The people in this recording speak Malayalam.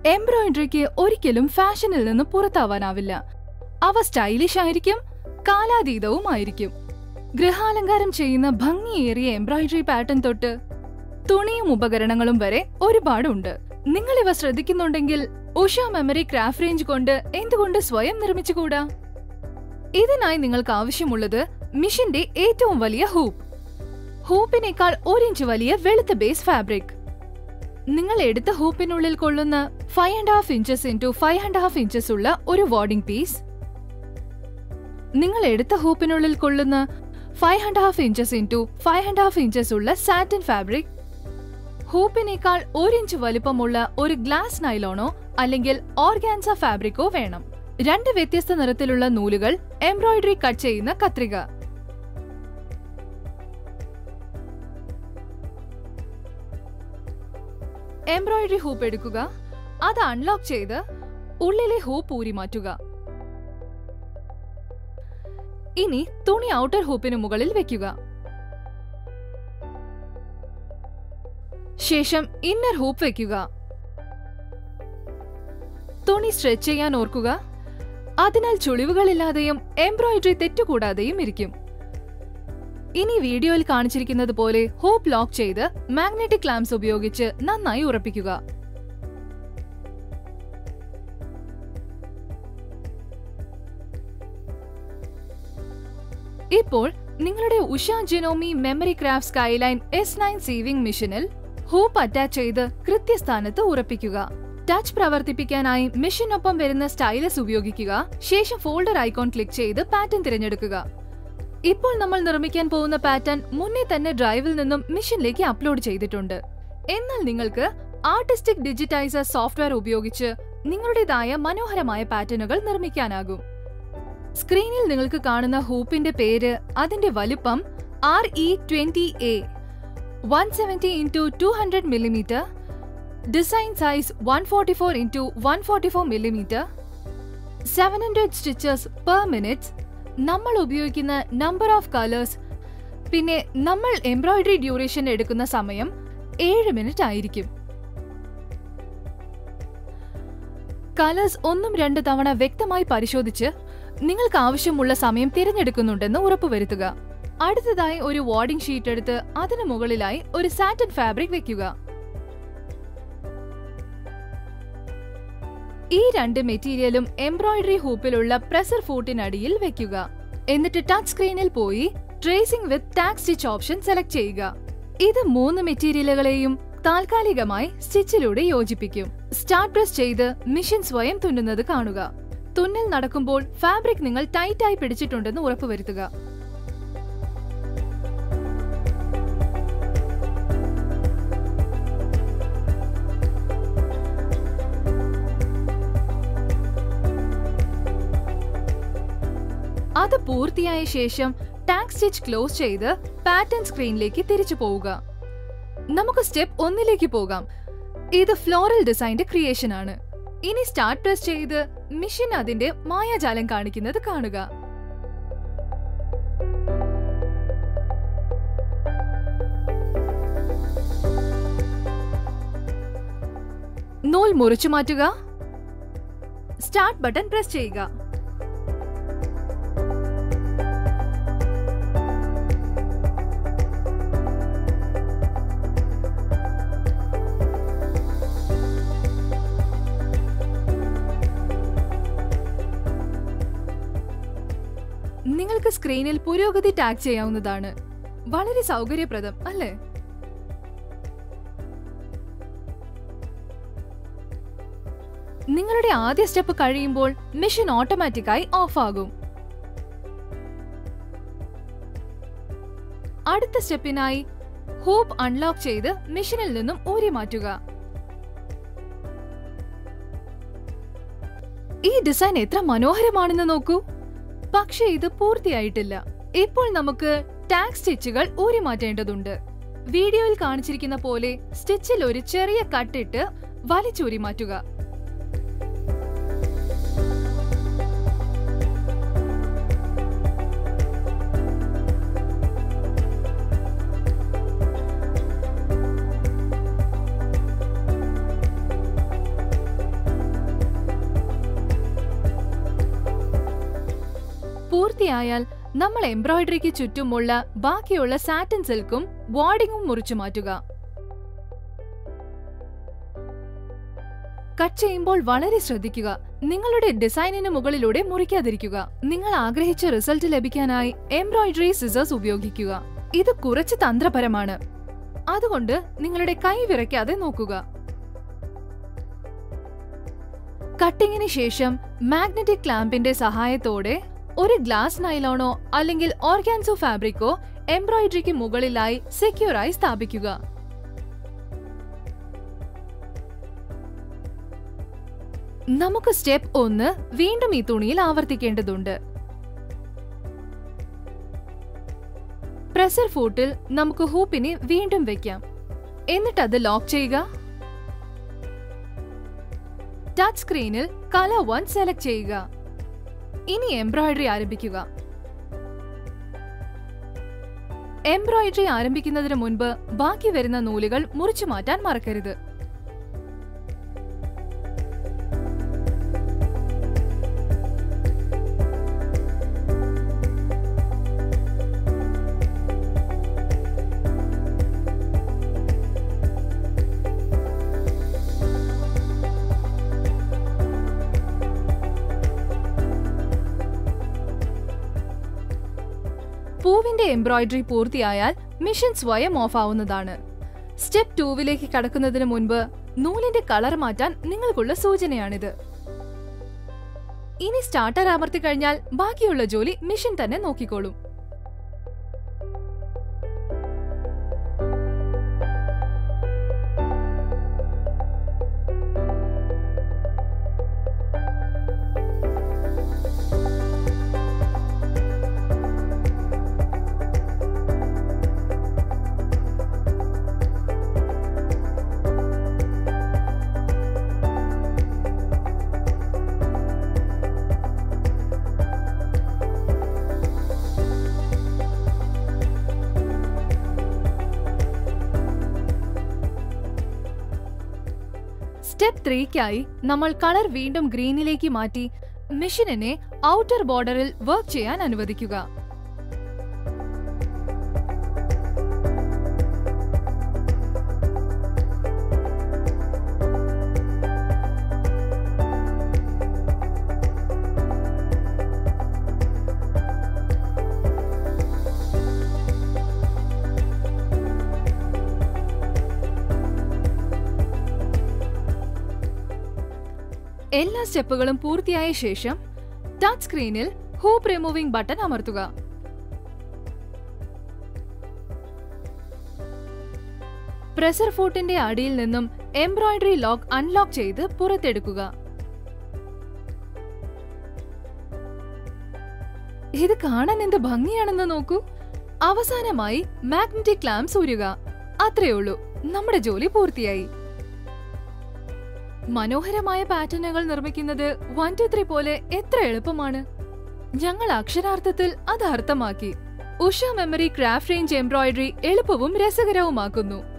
എംബ്രോയിഡറിക്ക് ഒരിക്കലും ഫാഷനിൽ നിന്ന് പുറത്താവാനാവില്ല അവ സ്റ്റൈലിഷ് ആയിരിക്കും കാലാതീതവുമായിരിക്കും ഗൃഹാലങ്കാരം ചെയ്യുന്ന ഭംഗിയേറിയ എംബ്രോയിഡറി പാറ്റേൺ തൊട്ട് തുണിയും ഉപകരണങ്ങളും വരെ ഒരുപാടുണ്ട് നിങ്ങൾ ഇവ ശ്രദ്ധിക്കുന്നുണ്ടെങ്കിൽ ഉഷ മെമ്മറി ക്രാഫ്റ്റ് റേഞ്ച് കൊണ്ട് എന്തുകൊണ്ട് സ്വയം നിർമ്മിച്ചുകൂടാ ഇതിനായി നിങ്ങൾക്ക് ആവശ്യമുള്ളത് മിഷന്റെ ഏറ്റവും വലിയ ഹൂപ്പ് ഹൂപ്പിനേക്കാൾ ഒരിഞ്ച് വലിയ വെളുത്ത ബേസ് ഫാബ്രിക് നിങ്ങൾ എടുത്ത ഹൂപ്പിനുള്ളിൽ കൊള്ളുന്ന five and half inches into five and half inches ഉള്ള ഒരു വാർഡിംഗ് പീസ് നിങ്ങൾ എടുത്ത ഹൂപ്പിനുള്ളിൽ കൊള്ളുന്ന five and half inches into five and half inches ഉള്ള സാറ്റിൻ ഫാബ്രിക് ഹൂപ്പിനേക്കാൾ ഒരു ഇഞ്ച് വലുപ്പമുള്ള ഒരു ഗ്ലാസ് നൈലോണോ അല്ലെങ്കിൽ ഓർഗാൻസ ഫാബ്രിക്കോ വേണം രണ്ട് വ്യത്യസ്ത നിറത്തിലുള്ള നൂലുകൾ എംബ്രോയിഡറി കട്ട് ചെയ്യുന്ന കത്രിക എംബ്രോയിഡറി ഹൂപ്പ് എടുക്കുക അത് അൺലോക്ക് ചെയ്ത് ഉള്ളിലെ ഹൂപ്പ് ഊരി മാറ്റുക ഇനി തുണി ഔട്ടർ ഹൂപ്പിന് മുകളിൽ വെക്കുക ശേഷം ഇന്നർ ഹൂപ്പ് വെക്കുക തുണി സ്ട്രെച്ച് ചെയ്യാൻ ഓർക്കുക അതിനാൽ ചുളിവുകളില്ലാതെയും എംബ്രോയിഡറി തെറ്റുകൂടാതെയും ഇരിക്കും ഇനി വീഡിയോയിൽ കാണിച്ചിരിക്കുന്നത് പോലെ ഹൂപ്പ് ലോക്ക് ചെയ്ത് മാഗ്നറ്റിക് ലാംപ്സ് ഉപയോഗിച്ച് നന്നായി ഉറപ്പിക്കുക ഇപ്പോൾ നിങ്ങളുടെ Usha Janome memory craft skyline S nine sewing മെഷീനിൽ ഹൂപ്പ് അറ്റാച്ച് ചെയ്ത് കൃത്യസ്ഥാനത്ത് ഉറപ്പിക്കുക ടച്ച് പ്രവർത്തിപ്പിക്കാനായി മെഷീനൊപ്പം വരുന്ന സ്റ്റൈലസ് ഉപയോഗിക്കുക ശേഷം ഫോൾഡർ ഐക്കോൺ ക്ലിക്ക് ചെയ്ത് പാറ്റേൺ തിരഞ്ഞെടുക്കുക ഇപ്പോൾ നമ്മൾ നിർമ്മിക്കാൻ പോകുന്ന പാറ്റേൺ മുന്നേ തന്നെ ഡ്രൈവിൽ നിന്നും മെഷീനിലേക്ക് അപ്ലോഡ് ചെയ്തിട്ടുണ്ട് എന്നാൽ നിങ്ങൾക്ക് ആർട്ടിസ്റ്റിക് ഡിജിറ്റൈസർ സോഫ്റ്റ്വെയർ ഉപയോഗിച്ച് നിങ്ങളുടേതായ മനോഹരമായ പാറ്റേണുകൾ നിർമ്മിക്കാനാകും സ്ക്രീനിൽ നിങ്ങൾക്ക് കാണുന്ന ഹൂപ്പിന്റെ പേര് അതിന്റെ വലുപ്പം R E twenty A one seventy into two hundred millimeter design size one forty four into one forty four millimeter seven hundred stitches per minute നമ്മൾ ഉപയോഗിക്കുന്ന നമ്പർ ഓഫ് കളേഴ്സ് പിന്നെ നമ്മൾ എംബ്രോയിഡറി ഡ്യൂറേഷൻ എടുക്കുന്ന സമയം ഏഴ് മിനിറ്റ് ആയിരിക്കും കളേഴ്സ് ഒന്നും രണ്ട് തവണ വ്യക്തമായി പരിശോധിച്ച് നിങ്ങൾക്ക് ആവശ്യമുള്ള സമയം തിരഞ്ഞെടുക്കുന്നുണ്ടെന്ന് ഉറപ്പുവരുത്തുക അടുത്തതായി ഒരു വാർഡിംഗ് ഷീറ്റ് എടുത്ത് അതിനു മുകളിലായി ഒരു സാറ്റൻ ഫാബ്രിക് വെക്കുക ഈ രണ്ട് മെറ്റീരിയലും എംബ്രോയിഡറി ഹൂപ്പിലുള്ള പ്രസർ ഫൂട്ടിനടിയിൽ വെക്കുക എന്നിട്ട് ടച്ച് സ്ക്രീനിൽ പോയി tracing with tag stitch option select ചെയ്യുക ഇത് മൂന്ന് മെറ്റീരിയലുകളെയും താൽക്കാലികമായി സ്റ്റിച്ചിലൂടെ യോജിപ്പിക്കും സ്റ്റാർട്ട് പ്രസ് ചെയ്ത് മിഷൻ സ്വയം തുന്നുന്നത് കാണുക തുന്നൽ നടക്കുമ്പോൾ ഫാബ്രിക് നിങ്ങൾ ടൈറ്റായി പിടിച്ചിട്ടുണ്ടെന്ന് ഉറപ്പുവരുത്തുക അത് പൂർത്തിയായ ശേഷം ടാഗ് സ്റ്റിച്ച് ക്ലോസ് ചെയ്ത് പാറ്റേൺ സ്ക്രീനിലേക്ക് തിരിച്ചു പോവുക നമുക്ക് സ്റ്റെപ്പ് ഒന്നിലേക്ക് പോകാം ഇത് ഫ്ലോറൽ ഡിസൈന്റെ ക്രിയേഷൻ ആണ് ഇനി സ്റ്റാർട്ട് പ്രസ് ചെയ്ത് മിഷൻ അതിന്റെ മായാജാലം കാണിക്കുന്നത് കാണുക നൂൽ മുറിച്ചു മാറ്റുക സ്റ്റാർട്ട് ബട്ടൺ പ്രസ് ചെയ്യുക നിങ്ങൾക്ക് സ്ക്രീനിൽ പുരോഗതി ടാഗ് ചെയ്യാവുന്നതാണ് വളരെ സൗകര്യപ്രദം അല്ലേ നിങ്ങളുടെ ആദ്യ സ്റ്റെപ്പ് കഴിയുമ്പോൾ മെഷീൻ ഓട്ടോമാറ്റിക്കായി ഓഫ് ആകും അടുത്ത സ്റ്റെപ്പിനായി ഹൂപ്പ് അൺലോക്ക് ചെയ്ത് മെഷീനിൽ നിന്നും ഊരി മാറ്റുക ഈ ഡിസൈൻ എത്ര മനോഹരമാണെന്ന് നോക്കൂ പക്ഷേ ഇത് പൂർത്തിയായിട്ടില്ല ഇപ്പോൾ നമുക്ക് ടാഗ് സ്റ്റിച്ചുകൾ ഊരി മാറ്റേണ്ടതുണ്ട് വീഡിയോയിൽ കാണിച്ചിരിക്കുന്ന പോലെ സ്റ്റിച്ചിൽ ഒരു ചെറിയ കട്ടിട്ട് വലിച്ചൂരി മാറ്റുക പൂർത്തിയായാൽ നമ്മൾ എംബ്രോയിഡറിക്ക് ചുറ്റുമുള്ള ബാക്കിയുള്ള സാറ്റിൻ സിൽക്കും വാർഡിങ്ങും മുറിച്ചു മാറ്റുക കട്ട് ചെയ്യുമ്പോൾ വളരെ ശ്രദ്ധിക്കുക നിങ്ങളുടെ ഡിസൈനിന് മുകളിലൂടെ മുറിക്കാതിരിക്കുക നിങ്ങൾ ആഗ്രഹിച്ച റിസൾട്ട് ലഭിക്കാനായി എംബ്രോയിഡറി സിസേഴ്സ് ഉപയോഗിക്കുക ഇത് കുറച്ച് തന്ത്രപരമാണ് അതുകൊണ്ട് നിങ്ങളുടെ കൈ വിറയ്ക്കാതെ നോക്കുക കട്ടിങ്ങിന് ശേഷം മാഗ്നറ്റിക് ക്ലാമ്പിന്റെ സഹായത്തോടെ ഒരു ഗ്ലാസ് നൈലോണോ അല്ലെങ്കിൽ ഓർഗാൻസോ ഫാബ്രിക്കോ എംബ്രോയിഡറിക്ക് മുകളിലായി സെക്യൂറായി സ്ഥാപിക്കുക നമുക്ക് സ്റ്റെപ്പ് ഒന്ന് വീണ്ടും ഈ തുണിയിൽ ആവർത്തിക്കേണ്ടതുണ്ട് പ്രസർ ഫൂട്ടിൽ നമുക്ക് ഹൂപ്പിനെ വീണ്ടും വെക്കാം എന്നിട്ട് അത് ലോക്ക് ചെയ്യുക ടച്ച് സ്ക്രീനിൽ കളർ വൺ സെലക്ട് ചെയ്യുക ഇനി എംബ്രോയിഡറി ആരംഭിക്കുക എംബ്രോയിഡറി ആരംഭിക്കുന്നതിന് മുൻപ് ബാക്കി വരുന്ന നൂലുകൾ മുറിച്ചു മാറ്റാൻ മറക്കരുത് പൂവിന്റെ എംബ്രോയിഡറി പൂർത്തിയായാൽ മിഷൻ സ്വയം ഓഫ് ആവുന്നതാണ് സ്റ്റെപ്പ് ടൂവിലേക്ക് കടക്കുന്നതിന് മുൻപ് നൂലിന്റെ കളർ മാറ്റാൻ നിങ്ങൾക്കുള്ള സൂചനയാണിത് ഇനി സ്റ്റാർട്ടർ അമർത്തി കഴിഞ്ഞാൽ ബാക്കിയുള്ള ജോലി മിഷൻ തന്നെ നോക്കിക്കോളും സ്റ്റെപ്പ് ത്രീക്കായി നമ്മൾ കളർ വീണ്ടും ഗ്രീനിലേക്ക് മാറ്റി മെഷീനിനെ ഔട്ടർ ബോർഡറിൽ വർക്ക് ചെയ്യാൻ അനുവദിക്കുക എല്ലാ സ്റ്റെപ്പുകളും പൂർത്തിയായ ശേഷം ടച്ച് സ്ക്രീനിൽ ഹൂപ്പ് റിമൂവിംഗ് ബട്ടൺ അമർത്തുക പ്രഷർ ഫൂട്ടിന്റെ അടിയിൽ നിന്നും എംബ്രോയിഡറി ലോക്ക് അൺലോക്ക് ചെയ്ത് പുറത്തെടുക്കുക ഇത് കാണാൻ എന്ത് ഭംഗിയാണെന്ന് നോക്കൂ അവസാനമായി മാഗ്നറ്റിക് ക്ലാംസ് ഊരുക അത്രേ ഉള്ളൂ നമ്മുടെ ജോലി പൂർത്തിയായി മനോഹരമായ പാറ്റേണുകൾ നിർമ്മിക്കുന്നത് വൺ ടു ത്രീ പോലെ എത്ര എളുപ്പമാണ് ഞങ്ങൾ അക്ഷരാർത്ഥത്തിൽ അത് അർത്ഥമാക്കി Usha memory craft range embroidery എളുപ്പവും രസകരവുമാക്കുന്നു